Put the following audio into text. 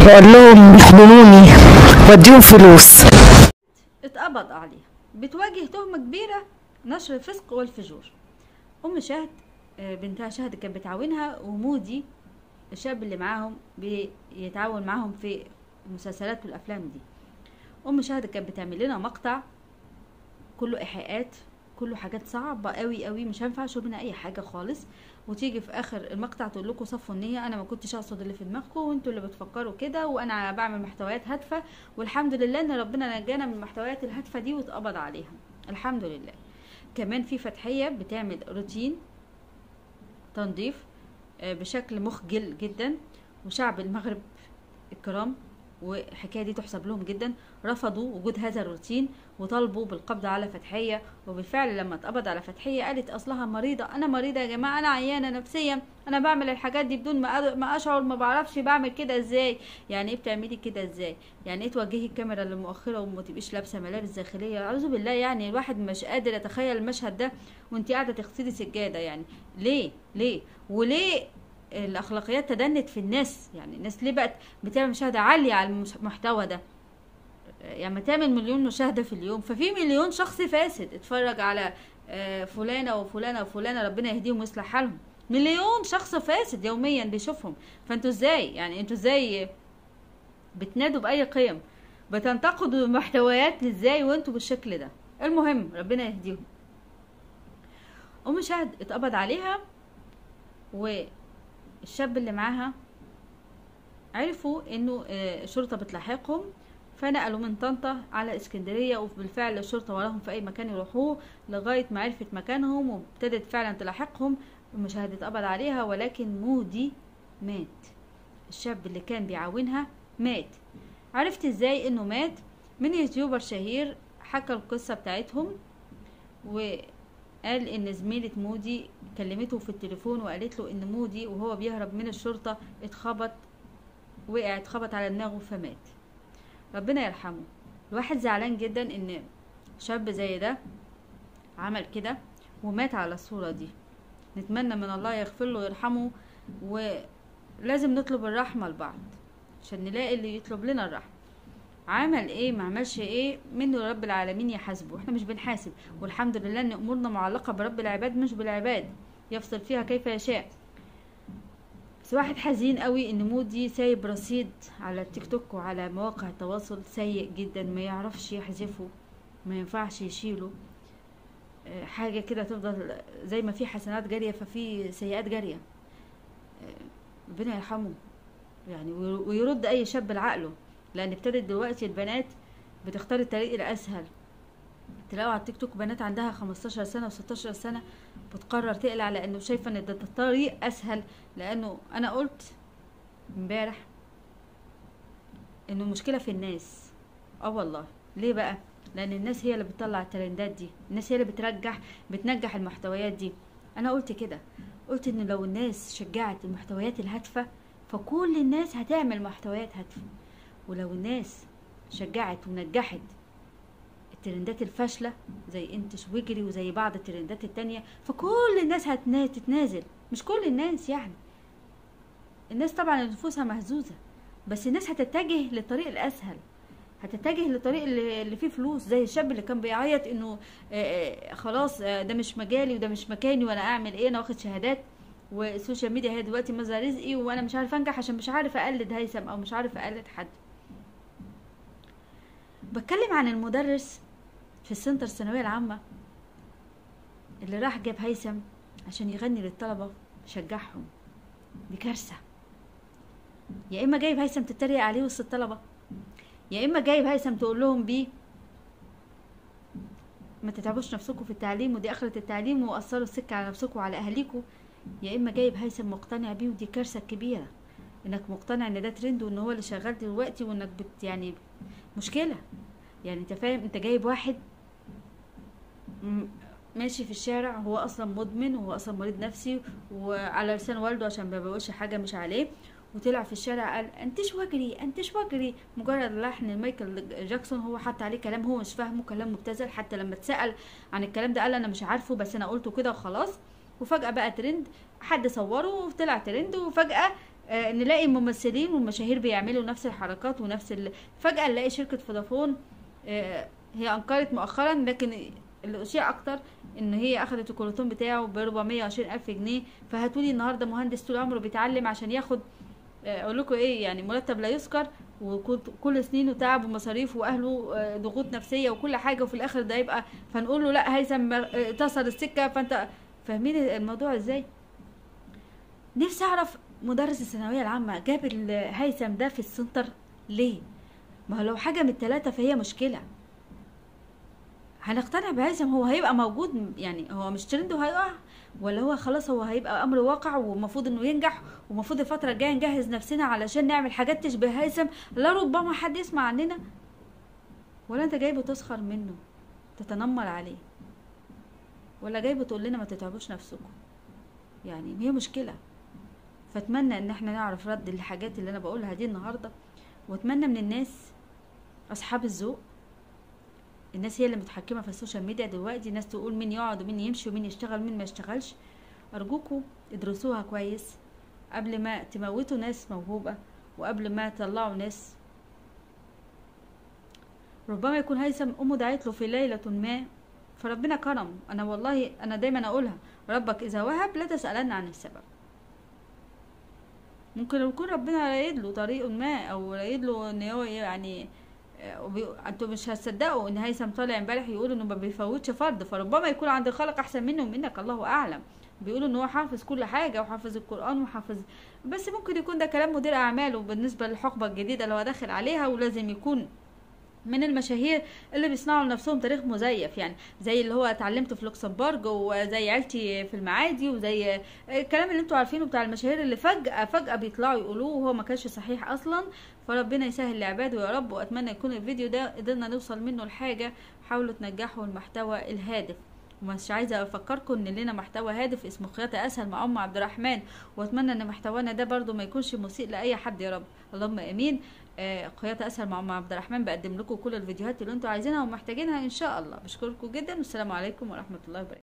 فقال لهم يخدموني واديهم فلوس اتقبض عليها بتواجه تهمة كبيرة نشر الفسق والفجور أم شهد آه، بنتها شهد كانت بتعاونها ومودي الشاب اللي معاهم بيتعاون معاهم في المسلسلات والأفلام دي أم شهد كانت بتعمل لنا مقطع كله إيحاءات كله حاجات صعبة قوي قوي مش هينفع اشرب منها أي حاجة خالص وتيجي في آخر المقطع تقول لكم صفوا النية أنا ما كنتش أقصد اللي في دماغكم وأنتوا اللي بتفكروا كده وأنا بعمل محتويات هادفة والحمد لله ان ربنا نجانا من المحتويات الهادفه دي واتقبض عليها الحمد لله كمان في فتحيه بتعمل روتين تنظيف آه، بشكل مخجل جدا وشعب المغرب الكرام والحكايه دي تحسب لهم جدا رفضوا وجود هذا الروتين وطالبوا بالقبض على فتحيه وبالفعل لما اتقبض على فتحيه قالت اصلها مريضه انا مريضه يا جماعه انا عيانه نفسيا انا بعمل الحاجات دي بدون ما أد- ما اشعر ما بعرفش بعمل كده ازاي يعني ايه بتعملي كده ازاي يعني ايه توجهي الكاميرا للمؤخره وما تبقيش لابسه ملابس داخليه اعوذ بالله يعني الواحد مش قادر يتخيل المشهد ده وانت قاعده تغسلي سجاده يعني ليه ليه وليه الاخلاقيات تدنت في الناس يعني الناس ليه بقت بتعمل مشاهده عاليه على المش- المحتوى ده يعني ما تعمل مليون مشاهده في اليوم ففي مليون شخص فاسد اتفرج على آه، فلانه وفلانه وفلانه ربنا يهديهم ويصلح حالهم مليون شخص فاسد يوميا بيشوفهم فانتوا ازاي يعني انتوا ازاي بتنادوا باي قيم بتنتقدوا محتويات ازاي وانتوا بالشكل ده المهم ربنا يهديهم ام شهد اتقبض عليها والشاب اللي معاها عرفوا انه آه، شرطه بتلاحقهم فنقلوا من طنطا على اسكندريه وبالفعل الشرطه وراهم في اي مكان يروحوه لغايه ما عرفت مكانهم وابتدت فعلا تلاحقهم المشاهد اتقبض عليها ولكن مودي مات الشاب اللي كان بيعاونها مات عرفت ازاي انه مات من يوتيوبر شهير حكى القصه بتاعتهم وقال ان زميله مودي كلمته في التليفون وقالت له ان مودي وهو بيهرب من الشرطه اتخبط وقع اتخبط على دماغه فمات ربنا يرحمه الواحد زعلان جدا ان شاب زي ده عمل كده ومات على الصورة دي نتمنى من الله يغفر له ويرحمه ولازم نطلب الرحمة لبعض عشان نلاقي اللي يطلب لنا الرحمة عمل ايه ما عملش ايه منه رب العالمين يحاسبه احنا مش بنحاسب والحمد لله ان امورنا معلقة برب العباد مش بالعباد يفصل فيها كيف يشاء بس واحد حزين قوي ان مودي سايب رصيد على التيك توك وعلى مواقع التواصل سيء جدا ما يعرفش يحذفه ما ينفعش يشيله آه، حاجة كده تفضل زي ما في حسنات جارية ففي سيئات جارية آه، ربنا يرحمه يعني وي- ويرد اي شاب لعقله لان ابتدت دلوقتي البنات بتختار الطريق الاسهل تلاقوا على التيك توك بنات عندها 15 سنة و16 سنة بتقرر تقلع لانه شايفة ان ده الطريق اسهل لانه انا قلت امبارح انه المشكلة في الناس اه والله ليه بقى لان الناس هي اللي بتطلع الترندات دي الناس هي اللي بترجح بتنجح المحتويات دي انا قلت كده قلت ان لو الناس شجعت المحتويات الهادفة فكل الناس هتعمل محتويات هادفة ولو الناس شجعت ونجحت الترندات الفاشلة زي انتش وجري وزي بعض الترندات التانية فكل الناس هتتنازل مش كل الناس يعني الناس طبعا نفوسها مهزوزة بس الناس هتتجه للطريق الأسهل هتتجه للطريق اللي اللي فيه فلوس زي الشاب اللي كان بيعيط انه آه، آه، خلاص آه، ده مش مجالي وده مش مكاني وانا اعمل ايه انا واخد شهادات والسوشيال ميديا هي دلوقتي مصدر رزقي وانا مش عارف انجح عشان مش عارف اقلد هيثم او مش عارف اقلد حد بتكلم عن المدرس في السنتر الثانويه العامه اللي راح جاب هيثم عشان يغني للطلبه شجعهم دي كارثه يا اما جايب هيثم تتريق عليه وسط الطلبه يا اما جايب هيثم تقول لهم بيه ما تتعبوش نفسكم في التعليم ودي اخرة التعليم وقصروا السكة على نفسكم وعلى اهاليكم يا اما جايب هيثم مقتنع بيه ودي كارثة كبيرة انك مقتنع ان ده ترند وان هو اللي شغال دلوقتي وانك بت يعني مشكلة يعني انت فاهم انت جايب واحد م- ماشي في الشارع هو اصلا مدمن وهو اصلا مريض نفسي وعلى لسان والده عشان ما بيقولش حاجه مش عليه وطلع في الشارع قال انتش وجري انتش وجري مجرد لحن مايكل جاكسون هو حط عليه كلام هو مش فاهمه كلام مبتذل حتى لما اتسال عن الكلام ده قال انا مش عارفه بس انا قلته كده وخلاص وفجاه بقى ترند حد صوره وطلع ترند وفجاه آه نلاقي الممثلين والمشاهير بيعملوا نفس الحركات ونفس ال... فجاه نلاقي شركه فودافون آه هي انكرت مؤخرا لكن اللي اشيع اكتر ان هي اخدت الكولوتون بتاعه ب 420 الف جنيه فهاتولي النهارده مهندس طول عمره بيتعلم عشان ياخد آه، اقول لكم ايه يعني مرتب لا يذكر وكل سنين وتعب ومصاريف واهله آه، ضغوط نفسيه وكل حاجه وفي الاخر ده يبقى فنقول له لا هيثم آه، تصل السكه فانت فاهمين الموضوع ازاي نفسي اعرف مدرس الثانويه العامه جاب ال- هيثم ده في السنتر ليه ما هو لو حاجه من الثلاثه فهي مشكله هنقتنع بهيثم هو هيبقى موجود يعني هو مش ترند وهيقع ولا هو خلاص هو هيبقى امر واقع ومفروض انه ينجح ومفروض الفتره الجايه نجهز نفسنا علشان نعمل حاجات تشبه هيثم لا ربما حد يسمع عننا ولا انت جايبه تسخر منه تتنمر عليه ولا جايبه تقول لنا ما تتعبوش نفسكم يعني هي مشكله فاتمنى ان احنا نعرف رد الحاجات اللي انا بقولها دي النهارده واتمنى من الناس اصحاب الذوق الناس هي اللي متحكمه في السوشيال ميديا دلوقتي ناس تقول مين يقعد ومين يمشي ومين يشتغل ومين ما يشتغلش ارجوكوا ادرسوها كويس قبل ما تموتوا ناس موهوبه وقبل ما تطلعوا ناس ربما يكون هيثم امه دعت له في ليله ما فربنا كرم انا والله انا دايما اقولها ربك اذا وهب لا تسالن عن السبب ممكن يكون ربنا رايد له طريق ما او رايد له ان هو يعني آه، وبي... انتوا مش هتصدقوا ان هيثم طالع امبارح يقول انه ما بيفوتش فرض فربما يكون عند الخلق احسن منه ومنك الله اعلم بيقولوا ان هو حافظ كل حاجه وحافظ القران وحافظ بس ممكن يكون ده كلام مدير اعماله بالنسبه للحقبه الجديده اللي هو داخل عليها ولازم يكون من المشاهير اللي بيصنعوا لنفسهم تاريخ مزيف يعني زي اللي هو اتعلمته في لوكسمبورج وزي عيلتي في المعادي وزي الكلام اللي انتوا عارفينه بتاع المشاهير اللي فجأة فجأة بيطلعوا يقولوه وهو ما كانش صحيح اصلا فربنا يسهل لعباده يا رب واتمنى يكون الفيديو ده قدرنا نوصل منه لحاجة حاولوا تنجحوا المحتوى الهادف ومش عايزه افكركم ان لنا محتوى هادف اسمه خياطه اسهل مع ام عبد الرحمن واتمنى ان محتوانا ده برضو ما يكونش مسيء لاي حد يا رب اللهم امين آه، خياطه اسهل مع ام عبد الرحمن بقدم لكم كل الفيديوهات اللي انتوا عايزينها ومحتاجينها ان شاء الله بشكركم جدا والسلام عليكم ورحمه الله وبركاته